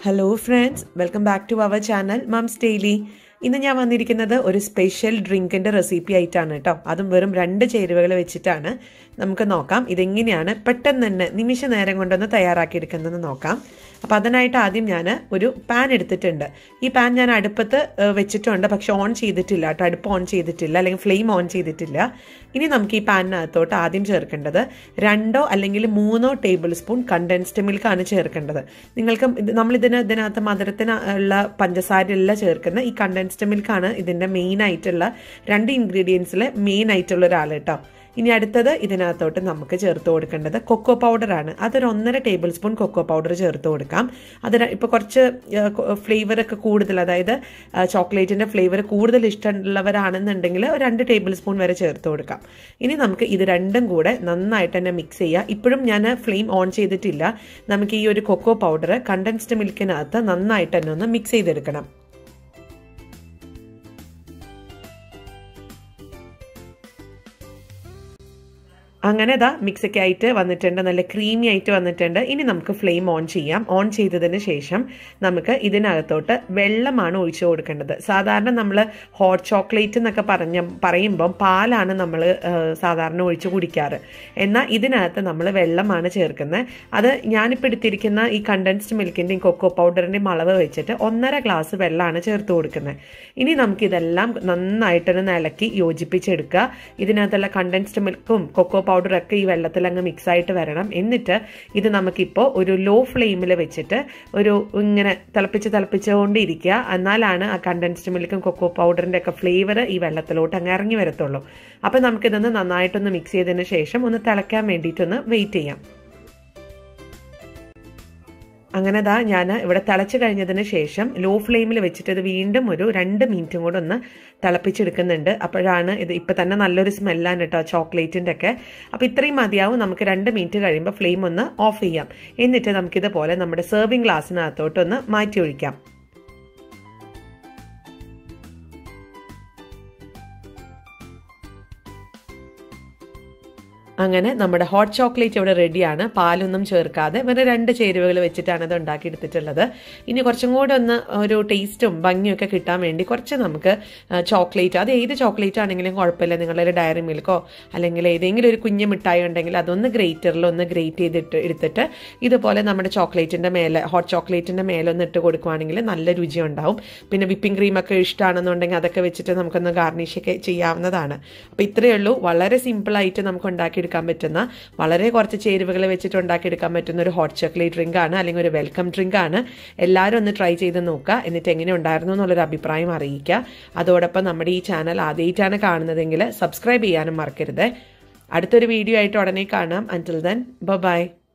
hello friends welcome back to our channel moms daily ഇന്ന് ഞാൻ വന്നിരിക്കുന്നത് ഒരു സ്പെഷ്യൽ ഡ്രിങ്കിൻ്റെ റെസിപ്പി ആയിട്ടാണ് കേട്ടോ അതും വെറും രണ്ട് ചേരുവകൾ വെച്ചിട്ടാണ് നമുക്ക് നോക്കാം ഇതെങ്ങനെയാണ് പെട്ടെന്ന് തന്നെ നിമിഷ നേരം കൊണ്ടൊന്ന് തയ്യാറാക്കിയെടുക്കുന്നതെന്ന് നോക്കാം അപ്പോൾ അതിനായിട്ട് ആദ്യം ഞാൻ ഒരു പാൻ എടുത്തിട്ടുണ്ട് ഈ പാൻ ഞാൻ അടുപ്പത്ത് ഏഹ്, വെച്ചിട്ടുണ്ട് പക്ഷെ ഓൺ ചെയ്തിട്ടില്ല കേട്ടോ അടുപ്പ് ഓൺ ചെയ്തിട്ടില്ല അല്ലെങ്കിൽ ഫ്ലെയിം ഓൺ ചെയ്തിട്ടില്ല ഇനി നമുക്ക് ഈ പാനിനകത്തോട്ട് ആദ്യം ചേർക്കേണ്ടത് രണ്ടോ അല്ലെങ്കിൽ മൂന്നോ ടേബിൾ സ്പൂൺ കണ്ടൻസ്ഡ് മിൽക്കാണ് ചേർക്കേണ്ടത് നിങ്ങൾക്ക് ഇത് നമ്മളിതിന് ഇതിനകത്ത് മധുരത്തിന് ഉള്ള പഞ്ചസാരയല്ല ചേർക്കുന്ന ഈ കണ്ടൻസ്ഡ് മിൽക്കാണ് ഇതിൻ്റെ മെയിൻ ആയിട്ടുള്ള രണ്ട് ഇൻഗ്രീഡിയൻസിലെ മെയിൻ ആയിട്ടുള്ള ഒരാൾ കേട്ടോ ഇനി അടുത്തത് ഇതിനകത്തോട്ട് നമുക്ക് ചേർത്ത് കൊടുക്കേണ്ടത് കൊക്കോ പൗഡറാണ് അതൊരു ഒന്നര ടേബിൾ സ്പൂൺ കൊക്കോ പൗഡർ ചേർത്ത് കൊടുക്കാം അതിന് ഇപ്പോൾ കുറച്ച് ഫ്ലേവർ ഒക്കെ കൂടുതൽ അതായത് ചോക്ലേറ്റിൻ്റെ ഫ്ലേവർ കൂടുതൽ ഇഷ്ടമുള്ളവരാണെന്നുണ്ടെങ്കിൽ ഒരു രണ്ട് ടേബിൾ സ്പൂൺ വരെ ചേർത്ത് കൊടുക്കാം ഇനി നമുക്ക് ഇത് രണ്ടും കൂടെ നന്നായിട്ട് തന്നെ മിക്സ് ചെയ്യുക ഇപ്പോഴും ഞാൻ ഫ്ലെയിം ഓൺ ചെയ്തിട്ടില്ല നമുക്ക് ഈ ഒരു കൊക്കോ പൗഡർ കണ്ടൻസ്ഡ് മിൽക്കിനകത്ത് നന്നായിട്ട് തന്നെ ഒന്ന് മിക്സ് ചെയ്തെടുക്കണം അങ്ങനെ ഇതാ മിക്സൊക്കെ ആയിട്ട് വന്നിട്ടുണ്ട് നല്ല ക്രീമി ആയിട്ട് വന്നിട്ടുണ്ട് ഇനി നമുക്ക് ഫ്ലെയിം ഓൺ ചെയ്യാം ഓൺ ചെയ്തതിന് ശേഷം നമുക്ക് ഇതിനകത്തോട്ട് വെള്ളമാണ് ഒഴിച്ചു കൊടുക്കേണ്ടത് സാധാരണ നമ്മൾ ഹോട്ട് ചോക്ലേറ്റ് എന്നൊക്കെ പറഞ്ഞ പറയുമ്പം പാലാണ് നമ്മൾ സാധാരണ ഒഴിച്ചു കുടിക്കാറ് എന്നാൽ ഇതിനകത്ത് നമ്മൾ വെള്ളമാണ് ചേർക്കുന്നത് അത് ഞാനിപ്പോൾ എടുത്തിരിക്കുന്ന ഈ കണ്ടൻസ്ഡ് മിൽക്കിൻ്റെയും കൊക്കോ പൗഡറിൻ്റെയും അളവ് വെച്ചിട്ട് ഒന്നര ഗ്ലാസ് വെള്ളമാണ് ചേർത്ത് കൊടുക്കുന്നത് ഇനി നമുക്കിതെല്ലാം നന്നായിട്ടൊന്ന് ഇളക്കി യോജിപ്പിച്ചെടുക്കുക ഇതിനകത്തുള്ള കണ്ടൻസ്ഡ് മിൽക്കും കൊക്കോ പൗഡറൊക്കെ ഈ വെള്ളത്തിൽ അങ്ങ് മിക്സ് ആയിട്ട് വരണം എന്നിട്ട് ഇത് നമുക്കിപ്പോൾ ഒരു ലോ ഫ്ലെയിമിൽ വെച്ചിട്ട് ഒരു ഇങ്ങനെ തിളപ്പിച്ച് തിളപ്പിച്ചുകൊണ്ടിരിക്കുക എന്നാലാണ് ആ കണ്ടൻസ്ഡ് മിൽക്കും കൊക്കോ പൗഡറിൻ്റെ ഒക്കെ ഫ്ലേവർ ഈ വെള്ളത്തിലോട്ട് അങ്ങ് ഇറങ്ങി വരത്തുള്ളൂ അപ്പോൾ നമുക്കിതൊന്ന് നന്നായിട്ടൊന്ന് മിക്സ് ചെയ്തതിന് ശേഷം ഒന്ന് തിളയ്ക്കാൻ വേണ്ടിയിട്ടൊന്ന് വെയിറ്റ് ചെയ്യാം അങ്ങനെ ദാ ഞാൻ ഇവിടെ തിളച്ച് കഴിഞ്ഞതിന് ശേഷം ലോ ഫ്ലെയിമിൽ വെച്ചിട്ട് ഇത് വീണ്ടും ഒരു രണ്ട് മിനിറ്റും കൂടെ ഒന്ന് തിളപ്പിച്ചെടുക്കുന്നുണ്ട് അപ്പോഴാണ് ഇത് ഇപ്പം തന്നെ നല്ലൊരു സ്മെല്ലാണ് കേട്ടോ ചോക്ലേറ്റിൻ്റെ ഒക്കെ അപ്പോൾ ഇത്രയും മതിയാവും നമുക്ക് രണ്ട് മിനിറ്റ് കഴിയുമ്പോൾ ഫ്ലെയിം ഒന്ന് ഓഫ് ചെയ്യാം എന്നിട്ട് നമുക്കിതുപോലെ നമ്മുടെ സെർവിങ് ഗ്ലാസ്സിനകത്തോട്ടൊന്ന് മാറ്റി ഒഴിക്കാം അങ്ങനെ നമ്മുടെ ഹോട്ട് ചോക്ലേറ്റ് ഇവിടെ റെഡിയാണ് പാലൊന്നും ചേർക്കാതെ വേറെ രണ്ട് ചേരുവകൾ വെച്ചിട്ടാണ് ഇത് ഉണ്ടാക്കിയെടുത്തിട്ടുള്ളത് ഇനി കുറച്ചും കൂടെ ഒന്ന് ഒരു ടേസ്റ്റും ഭംഗിയൊക്കെ കിട്ടാൻ വേണ്ടി കുറച്ച് നമുക്ക് ചോക്ലേറ്റ് അത് ഏത് ചോക്ലേറ്റ് ആണെങ്കിലും കുഴപ്പമില്ല നിങ്ങളുടെ ഡയറി മിൽക്കോ അല്ലെങ്കിൽ ഏതെങ്കിലും ഒരു കുഞ്ഞു മിഠായി ഉണ്ടെങ്കിൽ അതൊന്ന് ഗ്രേറ്ററിൽ ഒന്ന് ഗ്രേറ്റ് ചെയ്തിട്ട് എടുത്തിട്ട് ഇതുപോലെ നമ്മുടെ ചോക്ലേറ്റിൻ്റെ മേലെ ഹോട്ട് ചോക്ലേറ്റിൻ്റെ മേലെ ഒന്ന് ഇട്ട് കൊടുക്കുവാണെങ്കിൽ നല്ല രുചി ഉണ്ടാവും പിന്നെ വിപ്പിംഗ് ക്രീമൊക്കെ ഇഷ്ടമാണെന്നുണ്ടെങ്കിൽ അതൊക്കെ വെച്ചിട്ട് നമുക്കൊന്ന് ഗാർണിഷൊക്കെ ചെയ്യാവുന്നതാണ് അപ്പോൾ ഇത്രയേ ഉള്ളൂ വളരെ സിമ്പിളായിട്ട് നമുക്ക് ഉണ്ടാക്കിയെടുക്കാൻ പറ്റുന്ന വളരെ കുറച്ച് ചേരുവകൾ വെച്ചിട്ട് ഉണ്ടാക്കിയെടുക്കാൻ പറ്റുന്ന ഒരു ഹോട്ട് ചോക്ലേറ്റ് ഡ്രിങ്ക് ആണ് അല്ലെങ്കിൽ ഒരു വെൽക്കം ഡ്രിങ്ക് ആണ് എല്ലാവരും ഒന്ന് ട്രൈ ചെയ്ത് നോക്കുക എന്നിട്ട് എങ്ങനെ ഉണ്ടായിരുന്നു എന്നുള്ളൊരു അഭിപ്രായം അറിയിക്കുക അതോടൊപ്പം നമ്മുടെ ഈ ചാനൽ ആദ്യമായിട്ടാണ് കാണുന്നതെങ്കിൽ സബ്സ്ക്രൈബ് ചെയ്യാനും മറക്കരുത് അടുത്തൊരു വീഡിയോ ആയിട്ട് ഉടനെ കാണാം അൻറ്റിൽ ദെൻ ബൈ